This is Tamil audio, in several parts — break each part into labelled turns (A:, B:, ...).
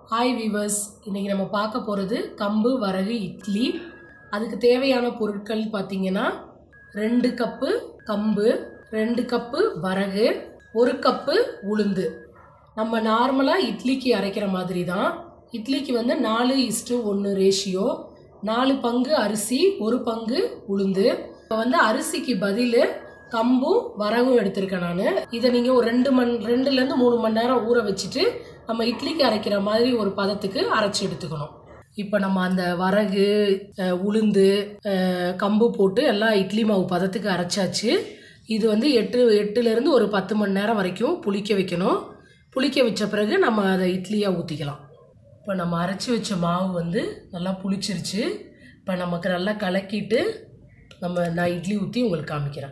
A: ஹாய் வீவர்ஸ் இன்றைக்கி நம்ம பார்க்க போகிறது கம்பு வரகு இட்லி அதுக்கு தேவையான பொருட்கள் பார்த்தீங்கன்னா ரெண்டு கப்பு கம்பு ரெண்டு கப்பு வரகு ஒரு கப்பு உளுந்து நம்ம நார்மலாக இட்லிக்கு அரைக்கிற மாதிரி தான் இட்லிக்கு வந்து நாலு இஸ்டு ஒன்று ரேஷியோ நாலு பங்கு அரிசி ஒரு பங்கு உளுந்து இப்போ வந்து அரிசிக்கு பதில் கம்பும் வரகும் எடுத்திருக்கேன் நான் இதை நீங்கள் ஒரு ரெண்டு மண் ரெண்டுலேருந்து மூணு மணி நேரம் ஊற வச்சுட்டு நம்ம இட்லிக்கு அரைக்கிற மாதிரி ஒரு பதத்துக்கு அரைச்சி எடுத்துக்கணும் இப்போ நம்ம அந்த வரகு அஹ், உளுந்து அஹ், கம்பு போட்டு எல்லாம் இட்லி மாவு பதத்துக்கு அரைச்சாச்சு இது வந்து எட்டு எட்டுலேருந்து ஒரு பத்து மணி நேரம் வரைக்கும் புளிக்க வைக்கணும் புளிக்க வச்ச பிறகு நம்ம அதை இட்லியாக ஊற்றிக்கலாம் இப்போ நம்ம அரைச்சி வச்ச மாவு வந்து நல்லா புளிச்சிருச்சு இப்போ நமக்கு நல்லா கலக்கிட்டு நம்ம நான் இட்லி ஊற்றி உங்களுக்கு காமிக்கிறேன்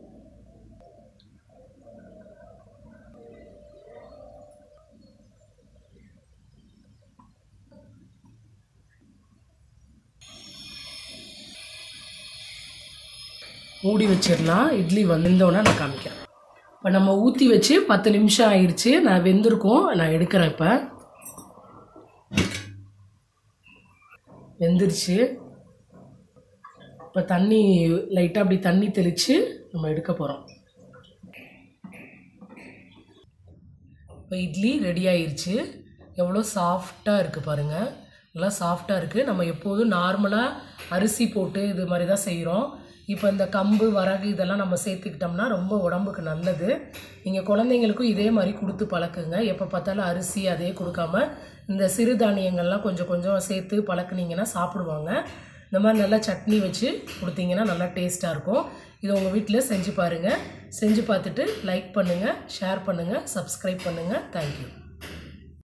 A: மூடி வச்சிடலாம் இட்லி வெந்தோடனே நான் காமிக்கிறேன் இப்போ நம்ம ஊற்றி வச்சு பத்து நிமிஷம் ஆயிடுச்சு நான் வெந்திருக்கோம் நான் எடுக்கிறேன் இப்போ வெந்துருச்சு இப்போ தண்ணி லைட்டாக அப்படி தண்ணி தெளித்து நம்ம எடுக்க போகிறோம் இப்போ இட்லி ரெடி ஆயிருச்சு எவ்வளோ சாஃப்டாக இருக்குது பாருங்கள் நல்லா சாஃப்டாக இருக்குது நம்ம எப்போதும் நார்மலாக அரிசி போட்டு இது மாதிரி தான் செய்கிறோம் இப்போ இந்த கம்பு வரகு இதெல்லாம் நம்ம சேர்த்துக்கிட்டோம்னா ரொம்ப உடம்புக்கு நல்லது நீங்கள் குழந்தைங்களுக்கும் இதே மாதிரி கொடுத்து பழக்குங்க எப்போ பார்த்தாலும் அரிசி அதே கொடுக்காம இந்த சிறுதானியங்கள்லாம் கொஞ்சம் கொஞ்சம் சேர்த்து பழக்குனீங்கன்னா சாப்பிடுவாங்க இந்த மாதிரி நல்லா சட்னி வச்சு கொடுத்தீங்கன்னா நல்லா டேஸ்ட்டாக இருக்கும் இதை உங்கள் வீட்டில் செஞ்சு பாருங்கள் செஞ்சு பார்த்துட்டு லைக் பண்ணுங்கள் ஷேர் பண்ணுங்கள் சப்ஸ்கிரைப் பண்ணுங்கள் தேங்க்யூ